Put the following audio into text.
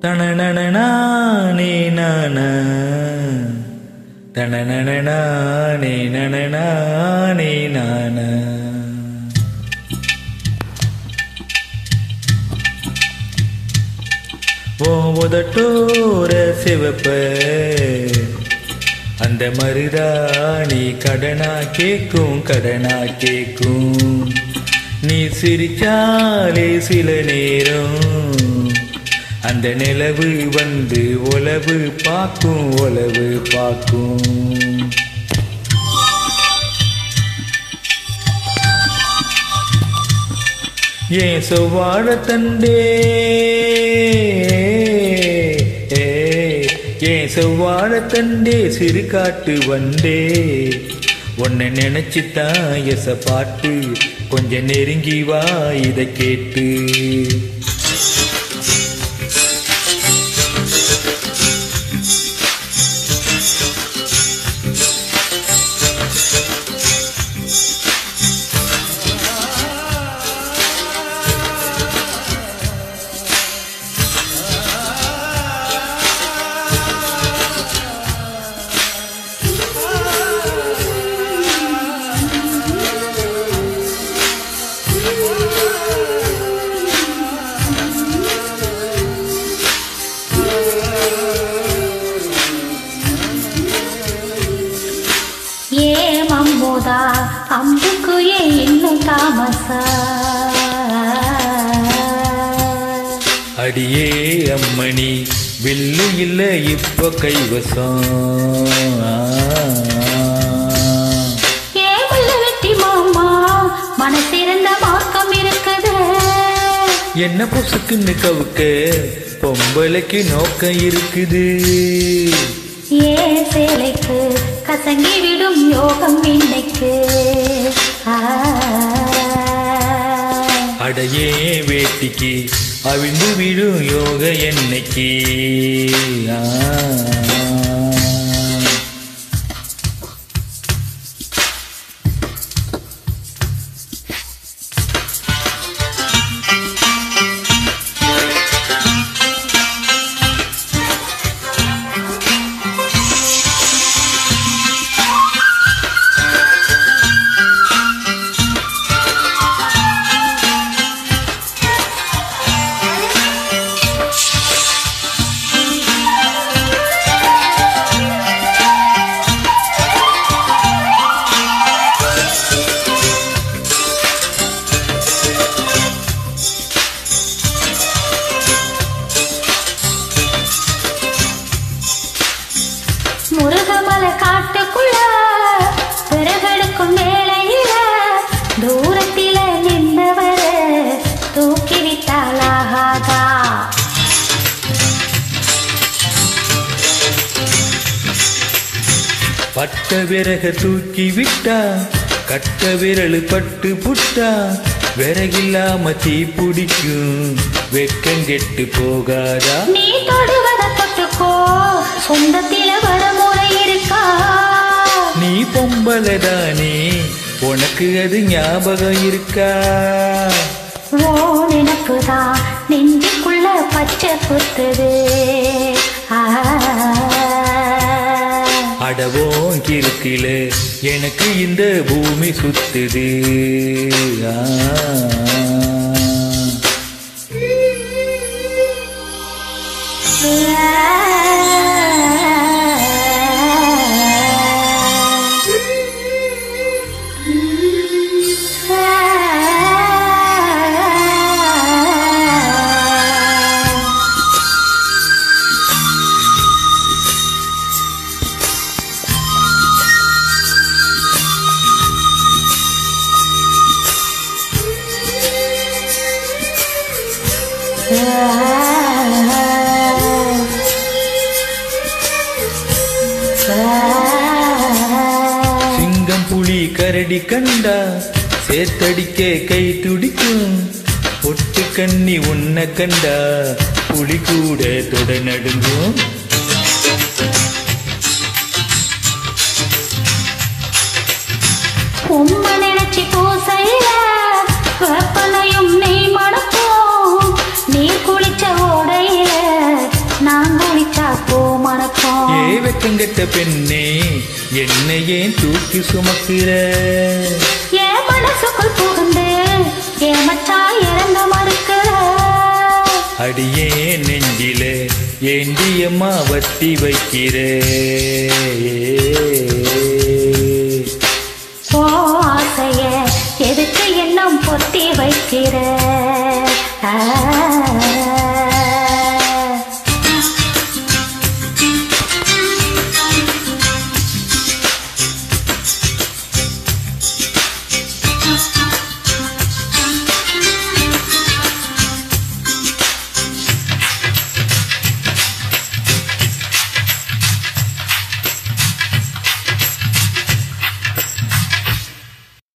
தனனனே நான தனனனே நனனே நான ஓ உதட்டோர சிவப்ப அந்த மருதாணி கடனா கேக்கும் கடனா கேக்கும் நீ சிரிச்சாலே சில நேரம் அந்த நிலவு வந்து உலவு பார்க்கும் உலவு பார்க்கும் ஏன் செவ்வாழ தண்டே ஏன் செவ்வாழ தண்டே சிறு காட்டு வண்டே உன்னை நினைச்சுத்தான் எச பாட்டு கொஞ்சம் நெருங்கி வா இதை கேட்டு ಏ ಮಂಬೋದ ಅಂಬುಕು ಏ ಇನ್ನು ತಾಮಸ அடியே அம்மணி வில்லு இல்ல இப்ப கைவசம் ஏ முள்ள வெட்டி மாமா மனசிறந்த மார்க்கம் இருக்குது என்ன பொசுக்குன்னு கவுக்க பொம்பளைக்கு நோக்கம் இருக்குது ஏ சேலைக்கு கசங்கி விடும் யோகம் இன்னைக்கு ஆ. அடையே வேட்டிக்கு அவிழ்ந்து விடும் யோக என்னைக்கு ஆ. முருகமலை காட்டுக்குள்ள பிறகெடுக்கும் வேளையில தூரத்தில நின்றவர தூக்கி விட்டாலாகாதா பட்ட விறக தூக்கி விட்டா கட்ட விரல் பட்டு புட்டா விறகில்லாம தீ பிடிக்கும் வெக்கங்கெட்டு போகாதா நீ தொடுவத தொட்டுக்கோ சொந்தத்தில வரமுறை இருக்கா நீ பொம்பளை தானே உனக்கு அது ஞாபகம் இருக்கா ஓ நினப்புதான் நெஞ்சுக்குள்ள பச்சை குத்துது ஆ அடவோம் கிறுக்கில எனக்கு இந்த பூமி சுத்துது ஆ. சிங்கம் புலி கரடி கண்டா சேத்தடிக்க கை துடிக்கும் பொட்டு கண்ணி உன்னை கண்டா புலி கூட தொட நடுங்கும் உம்மை நினைச்சு பூசையில வேப்பலையும் நெய் மணக்கும் நீ குளிச்ச ஓடையில வெக்கங்கெட்ட பெண்ணே என்னை ஏன் தூக்கி சுமக்கிற என் மனசுக்குள் புகுந்து என் மச்சான் இறங்க மறுக்கிற அடியே நெஞ்சில ஏண்டியம்மா வட்டி வைக்கிறே ஓ ஆசைய எதுக்கு எண்ணம் பொத்தி வைக்கிற